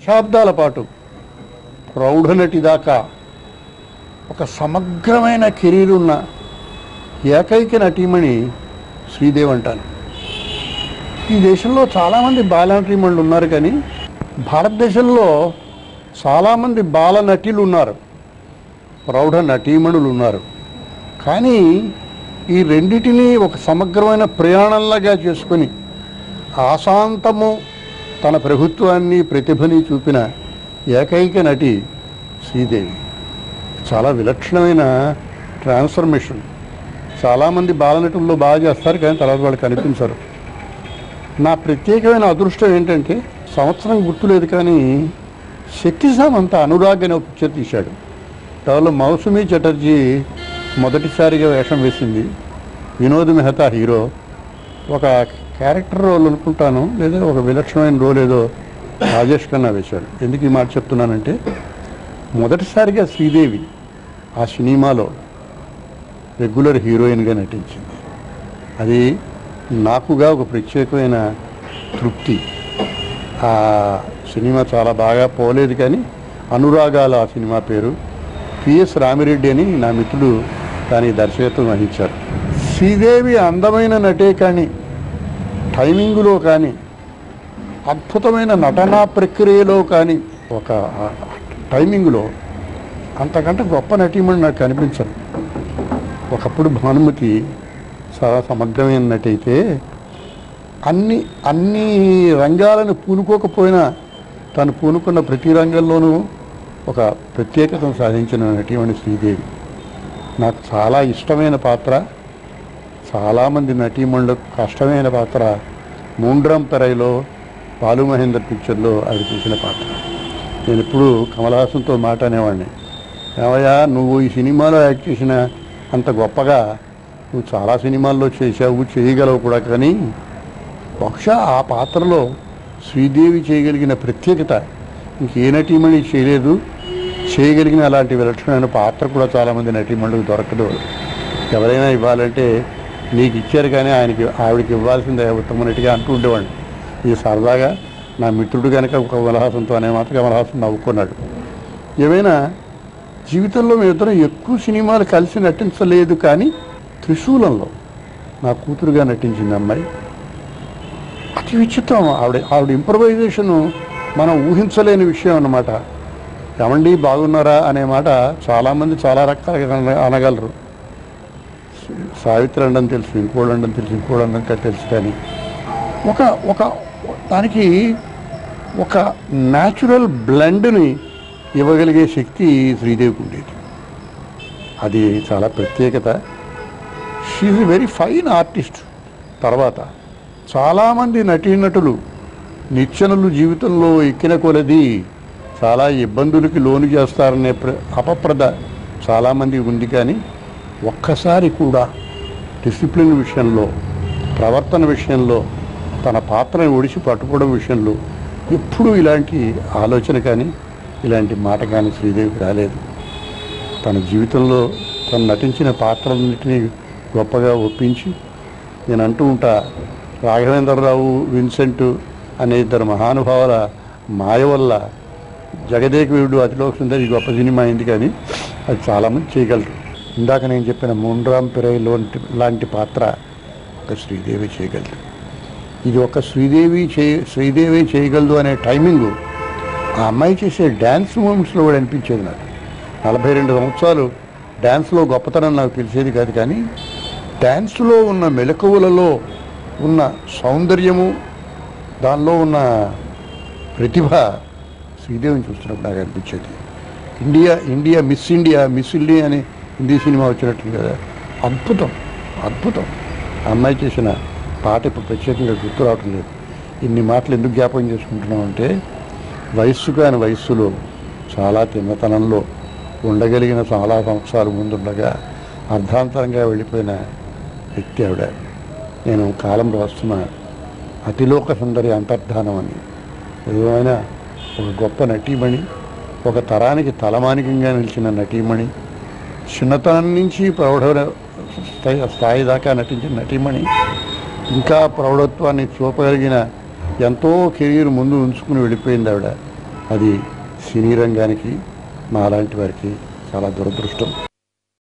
దశాబ్దాల పాటు ప్రౌఢ నటి దాకా ఒక సమగ్రమైన కెరీర్ ఉన్న ఏకైక నటీమణి శ్రీదేవి అంటాను ఈ దేశంలో చాలామంది బాల నటీమణులు ఉన్నారు కానీ భారతదేశంలో చాలామంది బాల నటీలు ఉన్నారు ప్రౌఢ నటీమణులు ఉన్నారు కానీ ఈ రెండిటిని ఒక సమగ్రమైన ప్రయాణంలాగా చేసుకొని ఆశాంతము తన ప్రభుత్వాన్ని ప్రతిభని చూపిన ఏకైక నటి శ్రీదేవి చాలా విలక్షణమైన ట్రాన్స్ఫర్మేషన్ చాలామంది బాలనటుల్లో బాగా చేస్తారు కానీ తర్వాత వాళ్ళు కనిపించరు నా ప్రత్యేకమైన అదృష్టం ఏంటంటే సంవత్సరం గుర్తులేదు కానీ శక్తిసాం అంతా అనురాగ్ అనే ఒక పిక్చర్ తీశాడు దానిలో మౌసుమి చటర్జీ మొదటిసారిగా వేషం వేసింది వినోద్ మెహతా హీరో ఒక క్యారెక్టర్ రోల్ అనుకుంటాను లేదా ఒక విలక్షణమైన రోల్ ఏదో రాజేష్ ఖన్నా వేశాడు ఎందుకు ఈ మాట చెప్తున్నానంటే మొదటిసారిగా శ్రీదేవి ఆ సినిమాలో రెగ్యులర్ హీరోయిన్గా నటించింది అది నాకుగా ఒక ప్రత్యేకమైన తృప్తి ఆ సినిమా చాలా బాగా పోలేదు కానీ అనురాగాలు ఆ సినిమా పేరు పిఎస్ రామిరెడ్డి అని నా మిత్రుడు దానికి దర్శకత్వం వహించారు శ్రీదేవి అందమైన నటే కానీ టైమింగులో కానీ అద్భుతమైన నటనా ప్రక్రియలో కానీ ఒక ఆ టైమింగ్లో అంతకంటే గొప్ప నటీమణి నాకు కనిపించదు ఒకప్పుడు భానుమతి చాలా సమగ్రమైన నటి అయితే అన్ని అన్ని రంగాలను పూనుకోకపోయినా తను పూనుకున్న ప్రతి రంగంలోనూ ఒక ప్రత్యేకతను సాధించిన నటీమణి శ్రీదేవి నాకు చాలా ఇష్టమైన పాత్ర చాలామంది నటీమణులకు కష్టమైన పాత్ర మూండ్రం పెరైలో బాలు మహేందర్ పిక్చర్లో ఆవిడ చేసిన పాత్ర నేను ఎప్పుడు కమల్ హాసన్తో మాట అనేవాడిని ఏమయ్యా నువ్వు ఈ సినిమాలో యాక్ట్ చేసిన అంత గొప్పగా నువ్వు చాలా సినిమాల్లో చేశావు చేయగలవు కూడా కానీ బహుశా ఆ పాత్రలో శ్రీదేవి చేయగలిగిన ప్రత్యేకత ఇంకే నటీమణి చేయలేదు చేయగలిగిన అలాంటి విలక్షణమైన పాత్ర కూడా చాలామంది నటీమణులకు దొరకదు ఎవరైనా ఇవ్వాలంటే నీకు ఇచ్చారు కానీ ఆయనకి ఆవిడకి ఇవ్వాల్సిందే ఉత్తమ నటిగా అంటూ ఉండేవాడిని ఇది సరదాగా నా మిత్రుడు కనుక ఒక కమలహాసంతో అనే మాత్రం కమలహాసన్ నవ్వుకున్నాడు ఏమైనా జీవితంలో మేమిద్దరం ఎక్కువ సినిమాలు కలిసి నటించలేదు కానీ త్రిశూలంలో నా కూతురుగా నటించింది అమ్మాయి అతి విచిత్రం ఆవిడ ఆవిడ ఇంప్రవైజేషను మనం ఊహించలేని విషయం అన్నమాట ఏమండి బాగున్నారా అనే మాట చాలామంది చాలా రకాలుగా అన- అనగలరు సావిత్రి అండం తెలుసు ఇంకోళ్ళు అండం తెలుసు ఇంకోళ్ళు అండం తెలుసు కానీ ఒక ఒక దానికి ఒక న్యాచురల్ బ్లెండ్ని ఇవ్వగలిగే శక్తి శ్రీదేవికి ఉండేది అది చాలా ప్రత్యేకత షీఈ్ వెరీ ఫైన్ ఆర్టిస్ట్ తర్వాత చాలామంది నటీనటులు నిచ్చెనలు జీవితంలో ఎక్కిన కొలది చాలా ఇబ్బందులకి లోను చేస్తారనే ప్ర అపప్రద చాలామంది ఉంది కానీ ఒక్కసారి కూడా డిసిప్లిన్ విషయంలో ప్రవర్తన విషయంలో తన పాత్రను ఒడిసి పట్టుకోవడం విషయంలో ఎప్పుడూ ఇలాంటి ఆలోచన కానీ ఇలాంటి మాట కానీ శ్రీదేవికి రాలేదు తన జీవితంలో తను నటించిన పాత్రలన్నింటినీ గొప్పగా ఒప్పించి నేను అంటూ ఉంటా రాఘవేంద్రరావు విన్సెంట్ అనే ఇద్దరు మహానుభావుల మాయ వల్ల జగదేక వీరుడు అతిలోక సుందరి గొప్ప సినిమా అయింది కానీ అది చాలామంది చేయగలరు ఇందాక నేను చెప్పిన మూండ్రాం పిరై లాంటి లాంటి పాత్ర ఒక శ్రీదేవి చేయగలదు ఇది ఒక శ్రీదేవి చే శ్రీదేవి చేయగలదు అనే టైమింగు ఆ అమ్మాయి చేసే డ్యాన్స్ మూమెంట్స్లో కూడా అనిపించేది నాకు నలభై రెండు సంవత్సరాలు డ్యాన్స్లో గొప్పతనం నాకు తెలిసేది కాదు కానీ డ్యాన్స్లో ఉన్న మెలకువలలో ఉన్న సౌందర్యము దానిలో ఉన్న ప్రతిభ శ్రీదేవిని చూస్తున్నప్పుడు నాకు అనిపించేది India India miss India miss India అని హిందీ సినిమా వచ్చినట్టు కదా అద్భుతం అద్భుతం ఆ అమ్మాయి చేసిన పాట ఇప్పుడు ప్రత్యేకంగా గుర్తు రావటం లేదు ఇన్ని మాటలు ఎందుకు జ్ఞాపకం చేసుకుంటున్నాం అంటే వయస్సు కాని వయస్సులో చాలా తిన్నతనంలో ఉండగలిగిన చాలా సంవత్సరాల ముందుండగా అర్ధాంతరంగా వెళ్ళిపోయిన వ్యక్తి ఆవిడ నేను కాలం రాస్తున్న అతిలోక సుందరి అంతర్ధానం అని ఏమైనా ఒక గొప్ప నటీమణి ఒక తరానికి తలమానికంగా నిలిచిన నటీమణి చిన్నతనం నుంచి ప్రౌఢ స్థాయి స్థాయి దాకా నటించిన నటీమణి ఇంకా ప్రౌఢత్వాన్ని చూపగలిగిన ఎంతో కెరీర్ ముందు ఉంచుకుని వెళ్ళిపోయింది ఆవిడ అది సినీ రంగానికి మా అలాంటి వారికి చాలా దురదృష్టం